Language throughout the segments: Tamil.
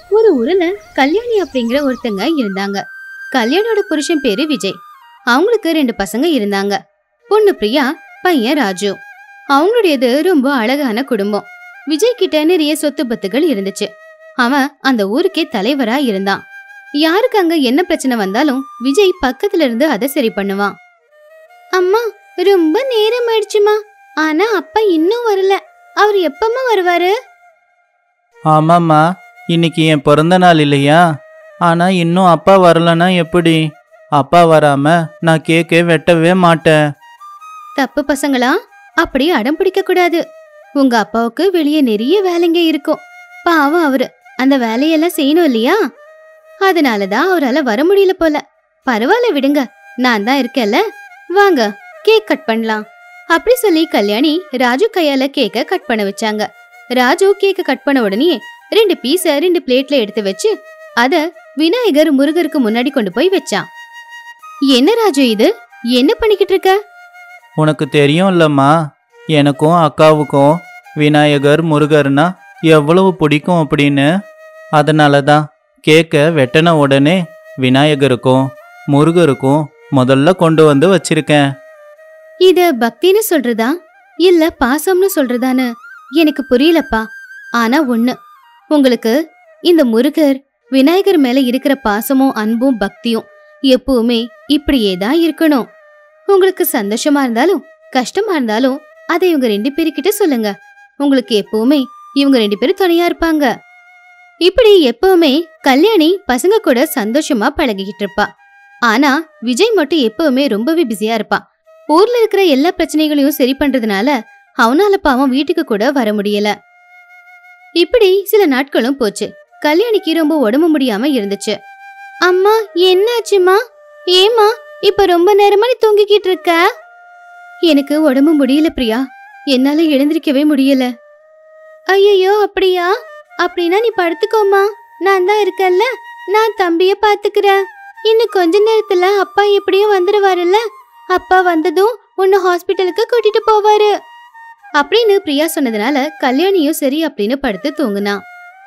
ஒரு ஊர்ல கல்யாணி அப்படிங்கிற ஒருத்தங்க இருந்தாங்க கல்யாணியோட புருஷன் பேரு விஜய் அவங்களுக்கு ரெண்டு பசங்க இருந்தாங்க பொண்ணு பிரியா பையன் ராஜு அவங்களுடையது ரொம்ப அழகான குடும்பம் விஜய் கிட்ட நிறைய சொத்து பத்துகள் இருந்துச்சு அவன் அந்த ஊருக்கே தலைவரா இருந்தான் யாருக்கு அங்க என்ன பிரச்சனை வந்தாலும் விஜய் பக்கத்துல இருந்து அதை சரி பண்ணுவான் அம்மா ரொம்ப நேரம் ஆயிடுச்சுமா ஆனா அப்பா இன்னும் வரல அவர் எப்பமா வருவாரு ஆமாம்மா இன்னைக்கு என் பிறந்த நாள் இல்லையா ஆனால் இன்னும் அப்பா வரலனா எப்படி அப்பா வராம நான் கேக்கே வெட்டவே மாட்டேன் தப்பு பசங்களா அப்படி அடம் பிடிக்க கூடாது உங்க அப்பாவுக்கு வெளியே நிறைய வேலைங்க இருக்கும் பாவம் அவரு அந்த வேலையெல்லாம் செய்யணும் இல்லையா அதனாலதான் அவரால வர முடியல போல பரவாயில்ல விடுங்க நான் தான் இருக்கேன்ல வாங்க கேக் கட் பண்ணலாம் அப்படி சொல்லி கல்யாணி ராஜு கையால கேக்க கட் பண்ண வச்சாங்க ராஜு கேக்க கட் பண்ண உடனே ரெண்டு பீஸ ரெண்டு பிளேட்ல எடுத்து வச்சு அத விநாயகர் முருகருக்கு முன்னாடி கொண்டு போய் வச்சான் என்ன ராஜு இது என்ன பண்ணிக்கிட்டு இருக்க உனக்கு தெரியும் இல்லம்மா எனக்கும் அக்காவுக்கும் விநாயகர் முருகர்னா எவ்வளவு பிடிக்கும் அப்படின்னு அதனால தான் கேக்கை வெட்டின உடனே விநாயகருக்கும் முருகருக்கும் முதல்ல கொண்டு வந்து வச்சிருக்கேன் இத பக்தின்னு சொல்றதா இல்ல பாசம்னு சொல்றதான்னு எனக்கு புரியலப்பா ஆனா ஒண்ணு உங்களுக்கு இந்த முருகர் விநாயகர் மேல இருக்கிற பாசமும் அன்பும் பக்தியும் எப்பவுமே இப்படியே தான் இருக்கணும் உங்களுக்கு சந்தோஷமா இருந்தாலும் கஷ்டமா இருந்தாலும் அதை இவங்க ரெண்டு பேருக்கிட்ட சொல்லுங்க உங்களுக்கு எப்பவுமே இவங்க ரெண்டு பேரும் துணையா இருப்பாங்க இப்படி எப்பவுமே கல்யாணி பசங்க கூட சந்தோஷமா பழகிக்கிட்டு இருப்பா ஆனா விஜய் மட்டும் எப்பவுமே ரொம்பவே பிஸியா இருப்பான் ஊர்ல இருக்கிற எல்லா பிரச்சனைகளையும் சரி பண்றதுனால அவனால பாவம் வீட்டுக்கு கூட வர முடியல இப்படி சில நாட்களும் போச்சு கல்யாணிக்கு ரொம்ப உடம்பு முடியாம இருந்துச்சு அம்மா என்னாச்சுமா ஏமா இப்ப ரொம்ப நேரமா நீ தூங்கிக்கிட்டு இருக்க எனக்கு உடம்பு முடியல பிரியா என்னால எழுந்திருக்கவே முடியல ஐயோ அப்படியா அப்படின்னா நீ படுத்துக்கோமா நான் தான் இருக்கேன்ல நான் தம்பிய பாத்துக்கிறேன் இன்னும் கொஞ்ச நேரத்துல அப்பா எப்படியும் வந்துருவாருல்ல அப்பா வந்ததும் உன்னை ஹாஸ்பிட்டலுக்கு கூட்டிட்டு போவாரு அப்படின்னு பிரியா சொன்னதுனால கல்யாணியும் சரி அப்படின்னு படுத்து தூங்குனான்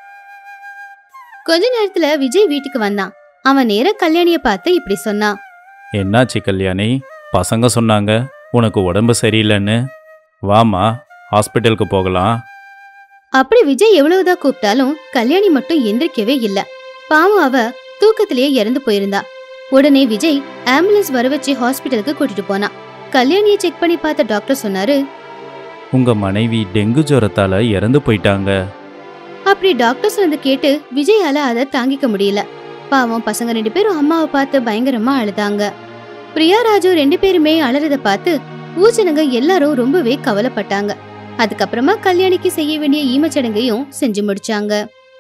கொஞ்ச நேரத்துல விஜய் வீட்டுக்கு வந்தான் அவன் நேர கல்யாணிய பார்த்து இப்படி சொன்னான் என்னாச்சு கல்யாணி பசங்க சொன்னாங்க உனக்கு உடம்பு சரியில்லைன்னு வாமா ஹாஸ்பிட்டலுக்கு போகலாம் அப்படி விஜய் எவ்வளவுதான் கூப்பிட்டாலும் கல்யாணி மட்டும் எந்திரிக்கவே இல்ல பாவம் அவ தூக்கத்திலேயே இறந்து போயிருந்தா உடனே விஜய் ஆம்புலன்ஸ் வர வச்சு ஹாஸ்பிட்டலுக்கு கூட்டிட்டு போனான் கல்யாணியை செக் பண்ணி பார்த்த டாக்டர் சொன்னாரு உங்க மனைவி டெங்கு ஜுரத்தால இறந்து போயிட்டாங்க அப்படி டாக்டர் சொன்னதை கேட்டு விஜயால அதை தாங்கிக்க முடியல பாவம் பசங்க ரெண்டு பேரும் அம்மாவை பார்த்து பயங்கரமா அழுதாங்க பிரியா ராஜு ரெண்டு பேருமே அலறத பார்த்து ஊஜனங்க எல்லாரும் ரொம்பவே கவலைப்பட்டாங்க அதுக்கப்புறமா கல்யாணிக்கு செய்ய வேண்டிய ஈமச்சடங்கையும் செஞ்சு முடிச்சாங்க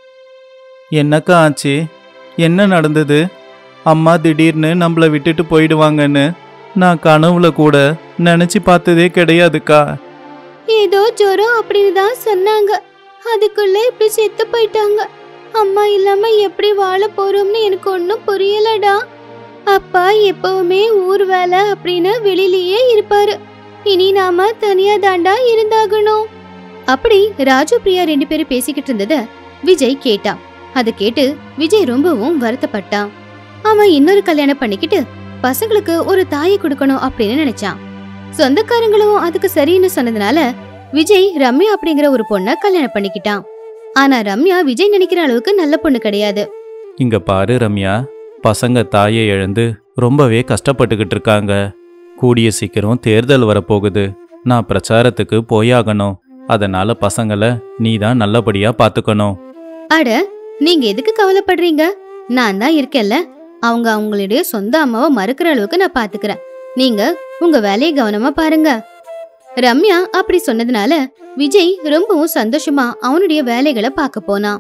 என்னக்கா ஆச்சு என்ன நடந்தது அம்மா திடீர்னு நம்மள விட்டுட்டு போயிடுவாங்கன்னு நான் கனவுல கூட நினைச்சு பார்த்ததே கிடையாதுக்கா ஏதோ ஜுரம் அப்படின்னு தான் சொன்னாங்க அதுக்குள்ள இப்படி செத்து போயிட்டாங்க அம்மா இல்லாம எப்படி வாழ போறோம்னு எனக்கு ஒன்றும் புரியலடா அப்பா எப்பவுமே ஊர் வேலை அப்படின்னு வெளியிலேயே இருப்பாரு இனி நாம தனியா தாண்டா இருந்தாகணும் அப்படி ராஜு பிரியா ரெண்டு பேரும் பேசிக்கிட்டு இருந்தத விஜய் கேட்டான் அதை கேட்டு விஜய் ரொம்பவும் வருத்தப்பட்டான் அவன் இன்னொரு கல்யாணம் பண்ணிக்கிட்டு பசங்களுக்கு ஒரு தாயை கொடுக்கணும் அப்படின்னு நினைச்சான் சொந்தக்காரங்களும் அதுக்கு சரின்னு சொன்னதுனால விஜய் ரம்யா அப்படிங்கிற ஒரு பொண்ண கல்யாணம் பண்ணிக்கிட்டான் ஆனா ரம்யா விஜய் நினைக்கிற அளவுக்கு நல்ல பொண்ணு கிடையாது இங்க பாரு ரம்யா பசங்க தாயை இழந்து ரொம்பவே கஷ்டப்பட்டுக்கிட்டு இருக்காங்க கூடிய சீக்கிரம் தேர்தல் வரப்போகுது நான் பிரச்சாரத்துக்கு போயாகணும் அதனால பசங்களை நீ தான் நல்லபடியா பாத்துக்கணும் அட நீங்க எதுக்கு கவலைப்படுறீங்க நான் தான் இருக்கேன்ல அவங்க அவங்களுடைய சொந்த அம்மாவை மறுக்கிற அளவுக்கு நான் பாத்துக்கிறேன் நீங்க உங்க வேலையை கவனமா பாருங்க ரம்யா அப்படி சொன்னதுனால விஜய் ரொம்பவும் சந்தோஷமா அவனுடைய வேலைகளை பார்க்க போனான்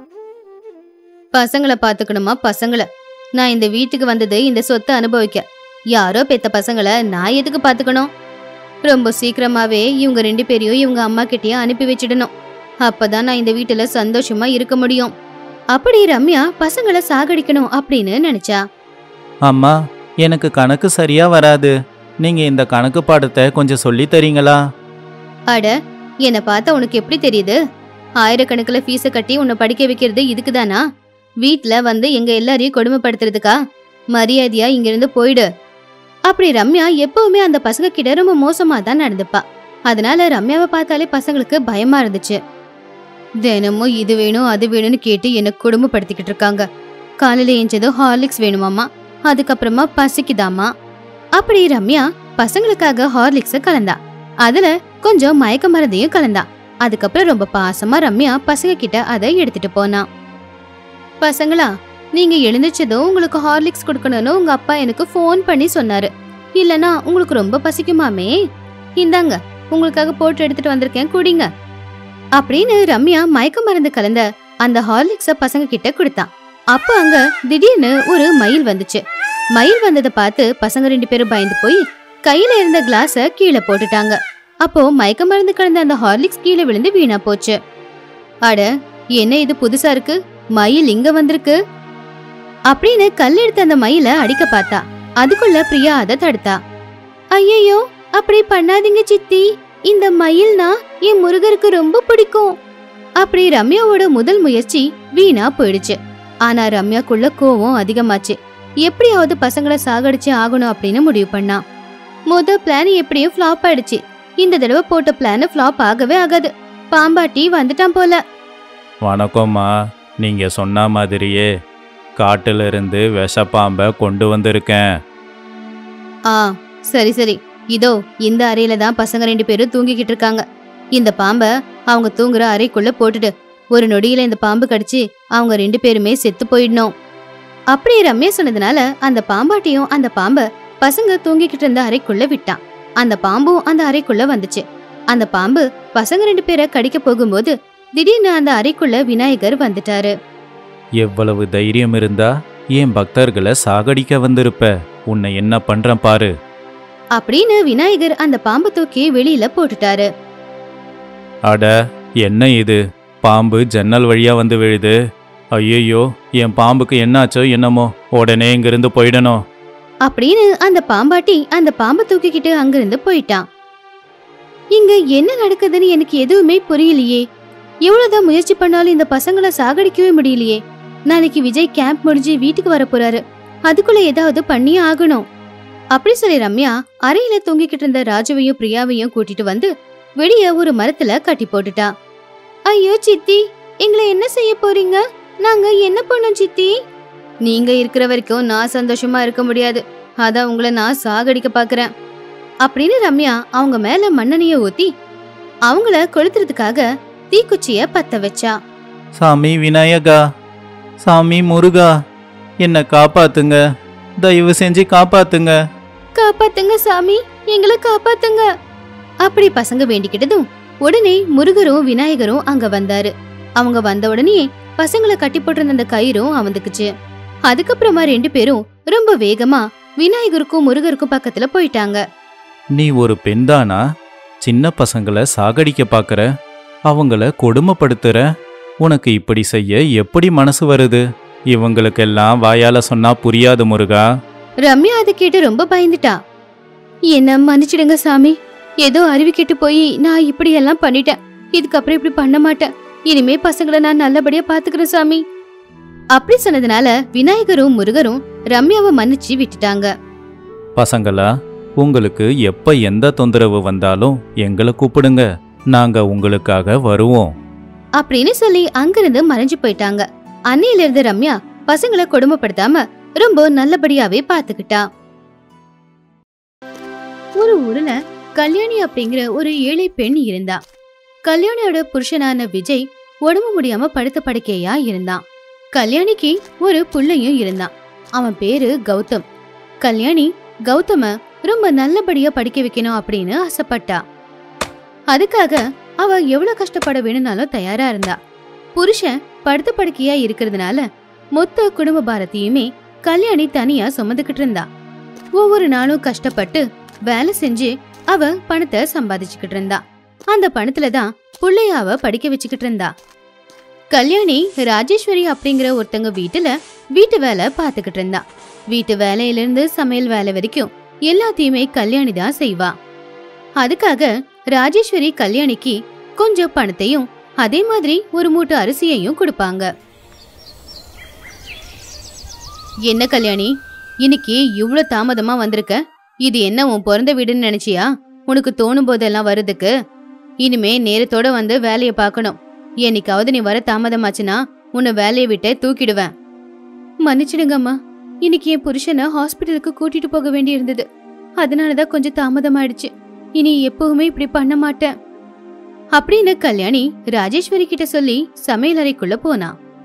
பசங்களை பாத்துக்கணுமா பசங்களை நான் இந்த வீட்டுக்கு வந்தது இந்த சொத்தை அனுபவிக்க யாரோ பெத்த பசங்களை நான் எதுக்கு பாத்துக்கணும் ரொம்ப சீக்கிரமாவே இவங்க ரெண்டு பேரையும் இவங்க அம்மா கிட்டயும் அனுப்பி வச்சிடணும் அப்பதான் நான் இந்த வீட்டுல சந்தோஷமா இருக்க முடியும் அப்படி ரம்யா பசங்களை சாகடிக்கணும் அப்படின்னு நினைச்சா அம்மா எனக்கு கணக்கு சரியா வராது நீங்க இந்த கணக்கு பாடத்தை கொஞ்சம் சொல்லி தரீங்களா அட என்னை பார்த்தா உனக்கு எப்படி தெரியுது ஆயிரக்கணக்கில் ஃபீஸை கட்டி உன்னை படிக்க வைக்கிறது இதுக்குதானா வீட்ல வந்து எங்க எல்லாரையும் கொடுமைப்படுத்துறதுக்கா மரியாதையா இங்க இருந்து போயிடு அப்படி ரம்யா எப்பவுமே அந்த பசங்க கிட்ட ரொம்ப மோசமா தான் நடந்துப்பா அதனால ரம்யாவை பார்த்தாலே பசங்களுக்கு பயமா இருந்துச்சு தினமும் இது வேணும் அது வேணும்னு கேட்டு என்ன கொடுமைப்படுத்திக்கிட்டு இருக்காங்க காலையில எஞ்சதும் ஹார்லிக்ஸ் வேணுமாமா அதுக்கப்புறமா பசிக்குதாமா அப்படி ரம்யா பசங்களுக்காக ஹார்லிக்ஸ கலந்தா அதுல கொஞ்சம் மயக்க மருந்தையும் கலந்தா அதுக்கப்புறம் ரொம்ப பாசமா ரம்யா பசங்க கிட்ட அதை எடுத்துட்டு போனா பசங்களா நீங்க எழுந்திரிச்சதும் உங்களுக்கு ஹார்லிக்ஸ் கொடுக்கணும்னு உங்க அப்பா எனக்கு ஃபோன் பண்ணி சொன்னாரு இல்லனா உங்களுக்கு ரொம்ப பசிக்குமாமே இந்தாங்க உங்களுக்காக போட்டு எடுத்துட்டு வந்திருக்கேன் குடிங்க அப்படின்னு ரம்யா மயக்க மருந்து கலந்த அந்த ஹார்லிக்ஸ பசங்க கிட்ட கொடுத்தான் அப்ப அங்க திடீர்னு ஒரு மயில் வந்துச்சு மயில் வந்ததை பார்த்து பசங்க ரெண்டு பேரும் பயந்து போய் கையில இருந்த கிளாஸ கீழே போட்டுட்டாங்க அப்போ மயக்க மருந்து கலந்த அந்த ஹார்லிக்ஸ் கீழே விழுந்து வீணா போச்சு அட என்ன இது புதுசா இருக்கு மயில் இங்க வந்திருக்கு அப்படின்னு கல் எடுத்து அந்த மயில அடிக்க பார்த்தா அதுக்குள்ள பிரியா அதை தடுத்தா ஐயையோ அப்படி பண்ணாதீங்க சித்தி இந்த மயில்னா என் முருகருக்கு ரொம்ப பிடிக்கும் அப்படி ரம்யாவோட முதல் முயற்சி வீணா போயிடுச்சு ஆனா ரம்யாக்குள்ள கோவம் அதிகமாச்சு எப்படியாவது பசங்களை சாகடிச்சு ஆகணும் அப்படின்னு முடிவு பண்ணா முத பிளான் எப்படியும் ஃப்ளாப் ஆயிடுச்சு இந்த தடவை போட்ட பிளான் ஃப்ளாப் ஆகவே ஆகாது பாம்பாட்டி வந்துட்டான் போல வணக்கம்மா நீங்க சொன்ன மாதிரியே காட்டுல இருந்து விஷப்பாம்பை கொண்டு வந்திருக்கேன் ஆ சரி சரி இதோ இந்த அறையில தான் பசங்க ரெண்டு பேரும் தூங்கிக்கிட்டு இருக்காங்க இந்த பாம்ப அவங்க தூங்குற அறைக்குள்ள போட்டுடு ஒரு நொடியில இந்த பாம்பு கடிச்சு அவங்க ரெண்டு பேருமே செத்து போயிடணும் அப்படி ரம்யா சொன்னதுனால அந்த பாம்பாட்டியும் அந்த பாம்ப பசங்க தூங்கிக்கிட்டு இருந்த அறைக்குள்ள விட்டான் அந்த பாம்பும் அந்த அறைக்குள்ள வந்துச்சு அந்த பாம்பு பசங்க ரெண்டு பேரை கடிக்க போகும்போது திடீர்னு அந்த அறைக்குள்ள விநாயகர் வந்துட்டாரு எவ்வளவு தைரியம் இருந்தா என் பக்தர்களை சாகடிக்க வந்திருப்ப உன்னை என்ன பண்றேன் பாரு அப்படின்னு விநாயகர் அந்த பாம்பை தூக்கி வெளியில போட்டுட்டாரு அட என்ன இது பாம்பு ஜன்னல் வழியா வந்து விழுது ஐயையோ என் பாம்புக்கு என்னாச்சோ என்னமோ உடனே இங்கிருந்து போயிடணும் அப்படின்னு அந்த பாம்பாட்டி அந்த பாம்பை தூக்கிக்கிட்டு அங்கிருந்து போயிட்டான் இங்க என்ன நடக்குதுன்னு எனக்கு எதுவுமே புரியலையே எவ்வளவுதான் முயற்சி பண்ணாலும் இந்த பசங்களை சாகடிக்கவே முடியலையே நாளைக்கு விஜய் கேம்ப் முடிஞ்சு வீட்டுக்கு வர போறாரு அதுக்குள்ள ஏதாவது பண்ணியே ஆகணும் அப்படி சொல்லி ரம்யா அறையில தூங்கிக்கிட்டு இருந்த ராஜுவையும் பிரியாவையும் கூட்டிட்டு வந்து வெளிய ஒரு மரத்துல கட்டி போட்டுட்டா ஐயோ சித்தி எங்களை என்ன செய்ய போறீங்க நாங்க என்ன பண்ணோம் சித்தி நீங்க இருக்கிற வரைக்கும் நான் சந்தோஷமா இருக்க முடியாது அதான் உங்களை நான் சாகடிக்க பாக்குறேன் அப்படின்னு ரம்யா அவங்க மேல மண்ணெண்ணைய ஊத்தி அவங்கள கொளுத்துறதுக்காக தீக்குச்சிய பத்த வச்சா சாமி விநாயகா சாமி முருகா என்னை காப்பாத்துங்க தயவு செஞ்சு காப்பாத்துங்க காப்பாத்துங்க சாமி எங்களை காப்பாத்துங்க அப்படி பசங்க வேண்டிக்கிட்டதும் உடனே முருகரும் விநாயகரும் அங்க வந்தாரு அவங்க வந்த உடனே பசங்களை கட்டி போட்டிருந்த அந்த கயிறும் அவந்துக்குச்சு அதுக்கப்புறமா ரெண்டு பேரும் ரொம்ப வேகமா விநாயகருக்கும் முருகருக்கும் பக்கத்துல போயிட்டாங்க நீ ஒரு பெண்தானா சின்ன பசங்களை சாகடிக்க பார்க்கற அவங்கள கொடுமைப்படுத்துற உனக்கு இப்படி செய்ய எப்படி மனசு வருது இவங்களுக்கெல்லாம் வாயால சொன்னா புரியாது முருகா ரம்யா அதை கேட்டு ரொம்ப பயந்துட்டா என்ன மன்னிச்சிடுங்க சாமி ஏதோ அறிவு கெட்டு போய் நான் இப்படி எல்லாம் பண்ணிட்டேன் இதுக்கப்புறம் இப்படி பண்ண மாட்டேன் இனிமே பசங்களை நான் நல்லபடியா பாத்துக்கிறேன் சாமி அப்படி சொன்னதுனால விநாயகரும் முருகரும் ரம்யாவை மன்னிச்சு விட்டுட்டாங்க பசங்களா உங்களுக்கு எப்ப எந்த தொந்தரவு வந்தாலும் எங்களை கூப்பிடுங்க நாங்க உங்களுக்காக வருவோம் அப்படின்னு சொல்லி அங்கிருந்து மறைஞ்சு போயிட்டாங்க அன்னையில இருந்து ரம்யா பசங்களை கொடுமைப்படுத்தாம ரொம்ப நல்லபடியாவே பாத்துக்கிட்டா ஒரு ஊர்ல கல்யாணி அப்படிங்கிற ஒரு ஏழை பெண் இருந்தா கல்யாணியோட புருஷனான விஜய் உடம்பு முடியாம படுத்த படுக்கையா இருந்தான் கல்யாணிக்கு ஒரு புள்ளையும் இருந்தான் அவன் பேரு கௌதம் கல்யாணி கௌதம ரொம்ப நல்லபடியா படிக்க வைக்கணும் அப்படின்னு ஆசைப்பட்டா அதுக்காக அவ எவ்வளவு கஷ்டப்பட வேணும்னாலும் தயாரா இருந்தா புருஷன் படுத்த படுக்கையா இருக்கிறதுனால மொத்த குடும்ப பாரத்தையுமே கல்யாணி தனியா சுமந்துக்கிட்டு இருந்தா ஒவ்வொரு நாளும் கஷ்டப்பட்டு வேலை செஞ்சு அவ பணத்தை சம்பாதிச்சுக்கிட்டு இருந்தா அந்த பணத்துல தான் புள்ளைய அவ படிக்க வச்சுக்கிட்டு இருந்தா கல்யாணி ராஜேஸ்வரி அப்படிங்கிற ஒருத்தங்க வீட்டுல வீட்டு வேலை பார்த்துக்கிட்டு இருந்தா வீட்டு வேலையில இருந்து சமையல் வேலை வரைக்கும் எல்லாத்தையுமே கல்யாணி தான் செய்வா அதுக்காக ராஜேஸ்வரி கல்யாணிக்கு கொஞ்சம் பணத்தையும் அதே மாதிரி ஒரு மூட்டை அரிசியையும் கொடுப்பாங்க என்ன கல்யாணி இன்னைக்கு இவ்ளோ தாமதமா வந்திருக்க இது என்ன உன் பிறந்த வீடுன்னு நினைச்சியா உனக்கு தோணும் போதெல்லாம் வருதுக்கு இனிமே நேரத்தோட வந்து வேலையை பார்க்கணும் என்னைக்காவது நீ வர தாமதமாச்சுன்னா உன்னை வேலையை விட்டே தூக்கிடுவேன் மன்னிச்சிடுங்கம்மா இன்னைக்கு என் புருஷனை ஹாஸ்பிட்டலுக்கு கூட்டிட்டு போக வேண்டியிருந்தது அதனாலதான் கொஞ்சம் தாமதமாயிடுச்சு இனி எப்பவுமே இப்படி பண்ண மாட்டேன் அப்படின்னு கல்யாணி ராஜேஸ்வரி கிட்ட சொல்லி சமையல் அறைக்குள்ள போனா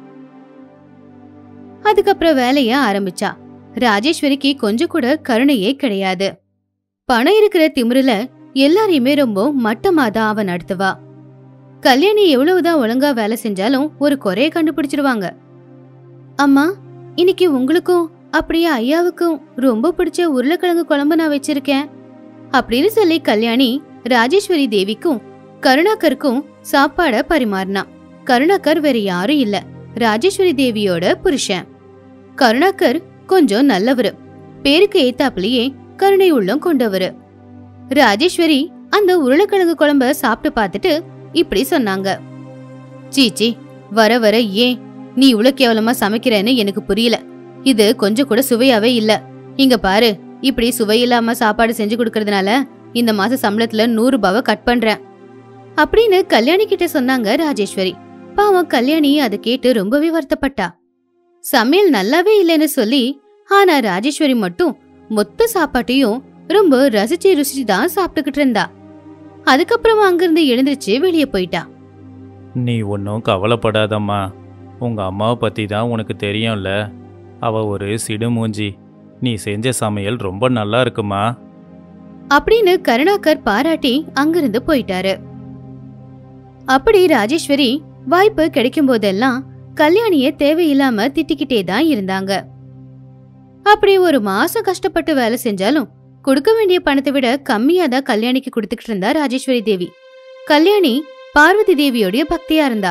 அதுக்கப்புறம் வேலைய ஆரம்பிச்சா ராஜேஸ்வரிக்கு கொஞ்சம் கூட கருணையே கிடையாது பணம் இருக்கிற திமிருல எல்லாரையுமே ரொம்ப மட்டமா தான் அவன் நடத்துவா கல்யாணி எவ்வளவுதான் ஒழுங்கா வேலை செஞ்சாலும் ஒரு குறைய கண்டுபிடிச்சிருவாங்க அம்மா இன்னைக்கு உங்களுக்கும் அப்படியே ஐயாவுக்கும் ரொம்ப பிடிச்ச உருளைக்கிழங்கு குழம்பு நான் வச்சிருக்கேன் அப்படின்னு சொல்லி கல்யாணி ராஜேஸ்வரி தேவிக்கும் கருணாகருக்கும் சாப்பாட பரிமாறினா கருணாகர் வேற யாரும் இல்ல ராஜேஸ்வரி தேவியோட புருஷன் கருணாகர் கொஞ்சம் நல்லவரு பேருக்கு ஏத்தாப்புலயே கருணை உள்ளம் கொண்டவரு ராஜேஸ்வரி அந்த உருளைக்கிழங்கு குழம்ப சாப்பிட்டு பார்த்துட்டு இப்படி சொன்னாங்க சீச்சி வர வர ஏன் நீ இவ்வளவு கேவலமா சமைக்கிறேன்னு எனக்கு புரியல இது கொஞ்சம் கூட சுவையாவே இல்ல இங்க பாரு இப்படி சுவையில்லாம சாப்பாடு செஞ்சு கொடுக்கறதுனால இந்த மாச சம்பளத்துல நூறு ரூபாவை கட் பண்றேன் அப்படின்னு கல்யாணி கிட்ட சொன்னாங்க ராஜேஸ்வரி பாவம் கல்யாணி அதை கேட்டு ரொம்பவே வருத்தப்பட்டா சமையல் நல்லாவே இல்லைன்னு சொல்லி ஆனா ராஜேஸ்வரி மட்டும் மொத்த சாப்பாட்டையும் ரொம்ப ரசிச்சு ருசிச்சு தான் சாப்பிட்டுக்கிட்டு இருந்தா அதுக்கப்புறமா அங்கிருந்து எழுந்திருச்சு வெளியே போயிட்டா நீ ஒன்றும் கவலைப்படாதம்மா உங்கள் அம்மாவை பற்றி தான் உனக்கு தெரியும்ல அவ ஒரு சிடுமூஞ்சி நீ செஞ்ச சமையல் ரொம்ப நல்லா இருக்குமா அப்படின்னு கருணாகர் பாராட்டி அங்கிருந்து போயிட்டாரு அப்படி ராஜேஸ்வரி வாய்ப்பு கிடைக்கும் போதெல்லாம் கல்யாணிய தேவையில்லாம திட்டிக்கிட்டே தான் இருந்தாங்க அப்படி ஒரு மாசம் கஷ்டப்பட்டு வேலை செஞ்சாலும் கொடுக்க வேண்டிய பணத்தை விட கம்மியா தான் கல்யாணிக்கு கொடுத்துக்கிட்டு இருந்தா ராஜேஸ்வரி தேவி கல்யாணி பார்வதி தேவியோடைய பக்தியா இருந்தா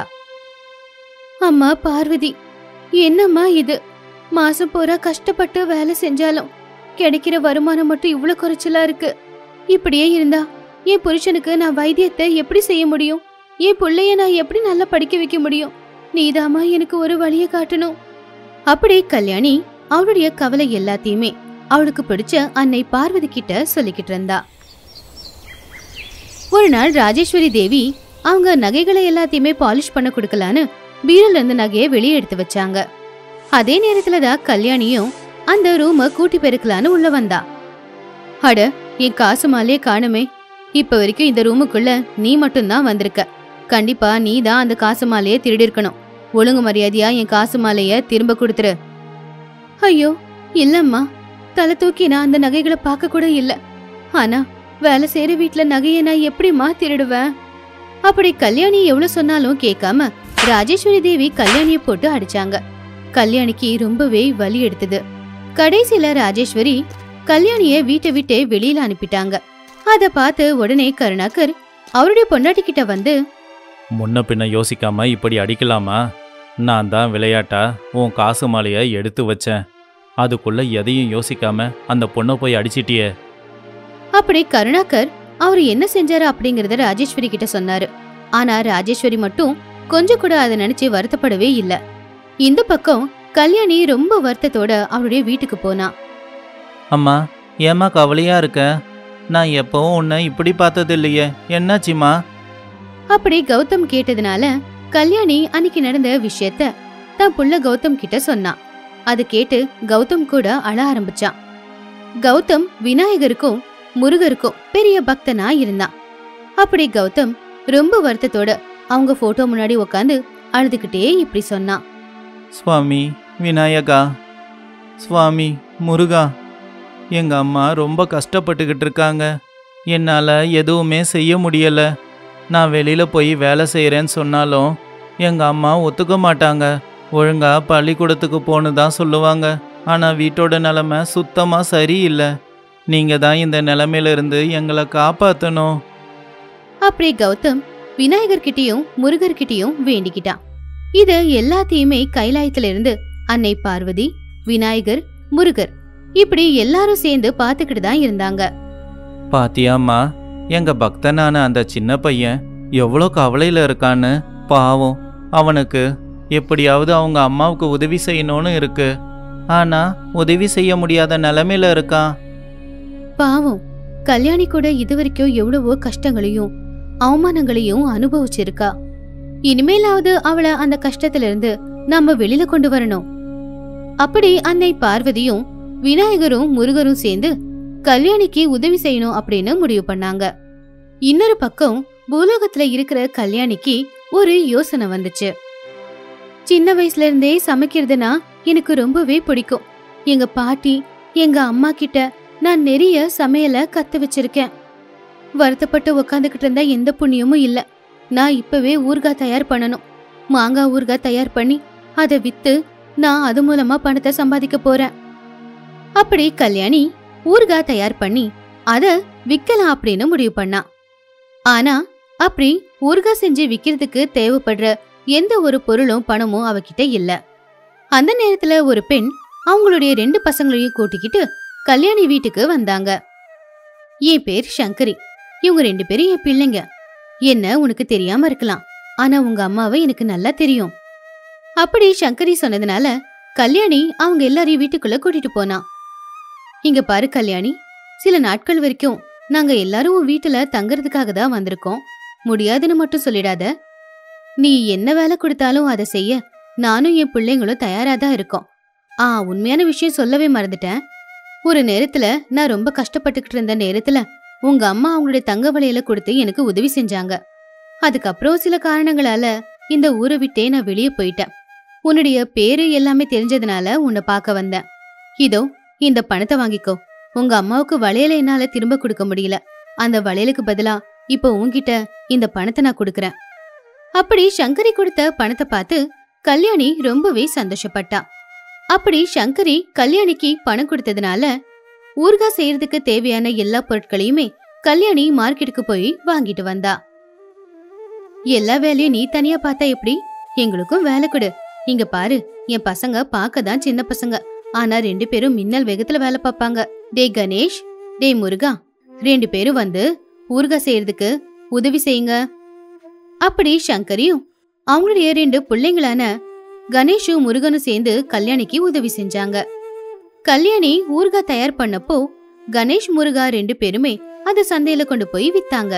அம்மா பார்வதி என்னம்மா இது மாசம் பூரா கஷ்டப்பட்டு வேலை செஞ்சாலும் கிடைக்கிற வருமானம் மட்டும் இவ்ளோ குறைச்சலா இருக்கு இப்படியே இருந்தா என் புருஷனுக்கு நான் வைத்தியத்தை எப்படி செய்ய முடியும் என் புள்ளைய நான் எப்படி நல்லா படிக்க வைக்க முடியும் நீதாம்மா எனக்கு ஒரு வழியை காட்டணும் அப்படி கல்யாணி அவளுடைய கவலை எல்லாத்தையுமே அவளுக்கு பிடிச்ச அன்னை பார்வதி கிட்ட சொல்லிக்கிட்டு இருந்தா ஒரு நாள் ராஜேஸ்வரி தேவி அவங்க நகைகளை எல்லாத்தையுமே பாலிஷ் பண்ண கொடுக்கலான்னு பீரோல இருந்து நகையை வெளியே எடுத்து வச்சாங்க அதே நேரத்துல தான் கல்யாணியும் அந்த ரூம கூட்டி பெருக்கலான்னு உள்ள வந்தா அட என் காசு மாலையே காணுமே இப்ப வரைக்கும் இந்த ரூமுக்குள்ள நீ மட்டும்தான் வந்திருக்க கண்டிப்பா நீ தான் அந்த காசு மாலைய திருடி இருக்கணும் ஒழுங்கு மரியாதையா என் காசு மாலைய திரும்ப கொடுத்துரு ஐயோ இல்லம்மா தலை தூக்கி நான் அந்த நகைகளை பார்க்க கூட இல்ல ஆனா வேலை செய்யற வீட்ல நகையை நான் எப்படிம்மா திருடுவேன் அப்படி கல்யாணி எவ்வளவு சொன்னாலும் கேட்காம ராஜேஸ்வரி தேவி கல்யாணிய போட்டு அடிச்சாங்க கல்யாணிக்கு ரொம்பவே வலி எடுத்தது கடைசியில ராஜேஸ்வரி கல்யாணிய வீட்டை விட்டே வெளியில அனுப்பிட்டாங்க அத பார்த்து உடனே கருணாகர் அவருடைய பொண்டாட்டி கிட்ட வந்து முன்ன பின்ன யோசிக்காம இப்படி அடிக்கலாமா நான் தான் விளையாட்டா உன் காசு மாலையை எடுத்து வச்சேன் அதுக்குள்ள எதையும் யோசிக்காம அந்த பொண்ணை போய் அடிச்சிட்டியே அப்படி கருணாகர் அவர் என்ன செஞ்சாரு அப்படிங்கறத ராஜேஸ்வரி கிட்ட சொன்னாரு ஆனா ராஜேஸ்வரி மட்டும் கொஞ்சம் கூட அதை நினைச்சு வருத்தப்படவே இல்ல இந்த பக்கம் கல்யாணி ரொம்ப வருத்தத்தோட அவருடைய வீட்டுக்கு போனா அம்மா ஏம்மா கவலையா இருக்க நான் எப்பவும் உன்னை இப்படி பார்த்தது இல்லையே என்னாச்சுமா அப்படி கௌதம் கேட்டதுனால கல்யாணி அன்னைக்கு நடந்த விஷயத்த தன் புள்ள கௌதம் கிட்ட சொன்னான் அது கேட்டு கௌதம் கூட அழ ஆரம்பிச்சான் கௌதம் விநாயகருக்கும் முருகருக்கும் பெரிய பக்தனா இருந்தான் அப்படி கௌதம் ரொம்ப வருத்தத்தோட அவங்க போட்டோ முன்னாடி உக்காந்து அழுதுகிட்டே இப்படி சொன்னான் சுவாமி விநாயகா சுவாமி முருகா எங்க அம்மா ரொம்ப கஷ்டப்பட்டுக்கிட்டு இருக்காங்க என்னால் எதுவுமே செய்ய முடியல நான் வெளியில போய் வேலை செய்கிறேன்னு சொன்னாலும் எங்க அம்மா ஒத்துக்க மாட்டாங்க ஒழுங்கா பள்ளிக்கூடத்துக்கு போன்னு தான் சொல்லுவாங்க ஆனால் வீட்டோட நிலமை சுத்தமாக சரியில்லை நீங்கள் தான் இந்த நிலமையில இருந்து எங்களை காப்பாற்றணும் அப்படி கௌதம் விநாயகர்கிட்டயும் முருகர்கிட்டயும் வேண்டிக்கிட்டான் இது எல்லாத்தையுமே கைலாயத்துல இருந்து அன்னை பார்வதி விநாயகர் முருகர் இப்படி எல்லாரும் சேர்ந்து பாத்துக்கிட்டு தான் இருந்தாங்க பாத்தியாம்மா எங்க பக்தனான அந்த சின்ன பையன் எவ்வளோ கவலையில் இருக்கான்னு பாவம் அவனுக்கு எப்படியாவது அவங்க அம்மாவுக்கு உதவி செய்யணும்னு இருக்கு ஆனா உதவி செய்ய முடியாத நிலைமையில இருக்கான் பாவம் கல்யாணி கூட இதுவரைக்கும் எவ்வளவோ கஷ்டங்களையும் அவமானங்களையும் அனுபவிச்சிருக்கா இனிமேலாவது அவளை அந்த கஷ்டத்துல இருந்து நாம வெளியில கொண்டு வரணும் அப்படி அன்னை பார்வதியும் விநாயகரும் முருகரும் சேர்ந்து கல்யாணிக்கு உதவி செய்யணும் அப்படின்னு முடிவு பண்ணாங்க இன்னொரு பக்கம் பூலோகத்துல இருக்கிற கல்யாணிக்கு ஒரு யோசனை வந்துச்சு சின்ன வயசுல இருந்தே சமைக்கிறதுனா எனக்கு ரொம்பவே பிடிக்கும் எங்க பாட்டி எங்க அம்மா கிட்ட நான் நிறைய சமையல கத்து வச்சிருக்கேன் வருத்தப்பட்டு உக்காந்துக்கிட்டு இருந்தா எந்த புண்ணியமும் இல்ல நான் இப்பவே ஊறுகாய் தயார் பண்ணணும் மாங்காய் ஊறுகாய் தயார் பண்ணி அதை வித்து நான் அது மூலமா பணத்தை சம்பாதிக்க போறேன் அப்படி கல்யாணி ஊறுகாய் தயார் பண்ணி அத விக்கலாம் அப்படின்னு முடிவு பண்ணா ஆனா அப்படி ஊறுகாய் செஞ்சு விக்கிறதுக்கு தேவைப்படுற எந்த ஒரு பொருளும் பணமும் அவகிட்ட இல்ல அந்த நேரத்துல ஒரு பெண் அவங்களுடைய ரெண்டு பசங்களையும் கூட்டிக்கிட்டு கல்யாணி வீட்டுக்கு வந்தாங்க என் பேர் சங்கரி இவங்க ரெண்டு பேரும் என் பிள்ளைங்க என்ன உனக்கு தெரியாம இருக்கலாம் ஆனா உங்க அம்மாவை எனக்கு நல்லா தெரியும் அப்படி சங்கரி சொன்னதுனால கல்யாணி அவங்க எல்லாரையும் வீட்டுக்குள்ள கூட்டிட்டு போனா இங்க பாரு கல்யாணி சில நாட்கள் வரைக்கும் நாங்க எல்லாரும் உன் வீட்டுல தங்கறதுக்காக தான் வந்திருக்கோம் முடியாதுன்னு மட்டும் சொல்லிடாத நீ என்ன வேலை கொடுத்தாலும் அதை செய்ய நானும் என் பிள்ளைங்களும் தயாரா தான் இருக்கோம் ஆ உண்மையான விஷயம் சொல்லவே மறந்துட்டேன் ஒரு நேரத்துல நான் ரொம்ப கஷ்டப்பட்டுக்கிட்டு இருந்த நேரத்துல உங்க அம்மா அவங்களுடைய தங்க வளையல கொடுத்து எனக்கு உதவி செஞ்சாங்க அதுக்கப்புறம் சில காரணங்களால இந்த ஊரை விட்டே நான் வெளியே போயிட்டேன் உன்னுடைய பேரு எல்லாமே தெரிஞ்சதுனால உன்னை பார்க்க வந்தேன் இதோ இந்த பணத்தை வாங்கிக்கோ உங்க அம்மாவுக்கு வளையல என்னால திரும்ப கொடுக்க முடியல அந்த வளையலுக்கு பதிலா இப்போ உன்கிட்ட இந்த பணத்தை நான் கொடுக்கறேன் அப்படி சங்கரி கொடுத்த பணத்தை பார்த்து கல்யாணி ரொம்பவே சந்தோஷப்பட்டா அப்படி சங்கரி கல்யாணிக்கு பணம் கொடுத்ததுனால ஊறுகாய் செய்யறதுக்கு தேவையான எல்லா பொருட்களையுமே கல்யாணி மார்க்கெட்டுக்கு போய் வாங்கிட்டு வந்தா எல்லா வேலையும் நீ தனியா பார்த்தா எப்படி எங்களுக்கும் வேலை கொடு இங்க பாரு என் பசங்க பார்க்க தான் சின்ன பசங்க ஆனா ரெண்டு பேரும் மின்னல் வேகத்துல வேலை பார்ப்பாங்க டேய் கணேஷ் டேய் முருகா ரெண்டு பேரும் வந்து ஊறுகாய் செய்யறதுக்கு உதவி செய்யுங்க அப்படி சங்கரியும் அவங்களுடைய ரெண்டு பிள்ளைங்களான கணேஷும் முருகனும் சேர்ந்து கல்யாணிக்கு உதவி செஞ்சாங்க கல்யாணி ஊறுகாய் தயார் பண்ணப்போ கணேஷ் முருகா ரெண்டு பேருமே அதை சந்தையில கொண்டு போய் வித்தாங்க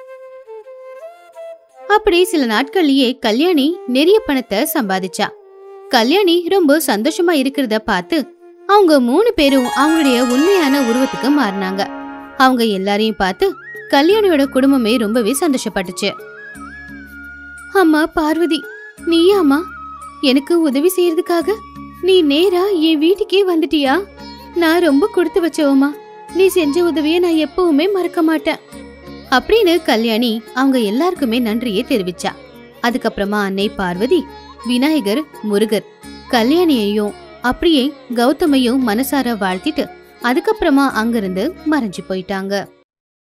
அப்படி சில நாட்கள்லயே கல்யாணி நிறைய பணத்தை சம்பாதிச்சா கல்யாணி ரொம்ப சந்தோஷமா இருக்கிறத பார்த்து அவங்க மூணு பேரும் அவங்களுடைய உண்மையான உருவத்துக்கு மாறினாங்க அவங்க எல்லாரையும் பார்த்து கல்யாணியோட குடும்பமே ரொம்பவே சந்தோஷப்பட்டுச்சு அம்மா பார்வதி நீயாமா எனக்கு உதவி செய்யறதுக்காக நீ நேரா என் வீட்டுக்கே வந்துட்டியா நான் ரொம்ப கொடுத்து வச்சவமா நீ செஞ்ச உதவியை நான் எப்பவுமே மறக்க மாட்டேன் அப்படின்னு கல்யாணி அவங்க எல்லாருக்குமே நன்றியை தெரிவிச்சா அதுக்கப்புறமா அன்னை பார்வதி விநாயகர் முருகர் கல்யாணியையும் அப்படியே கௌதமையும் மனசார வாழ்த்திட்டு அதுக்கப்புறமா அங்கிருந்து மறைஞ்சு போயிட்டாங்க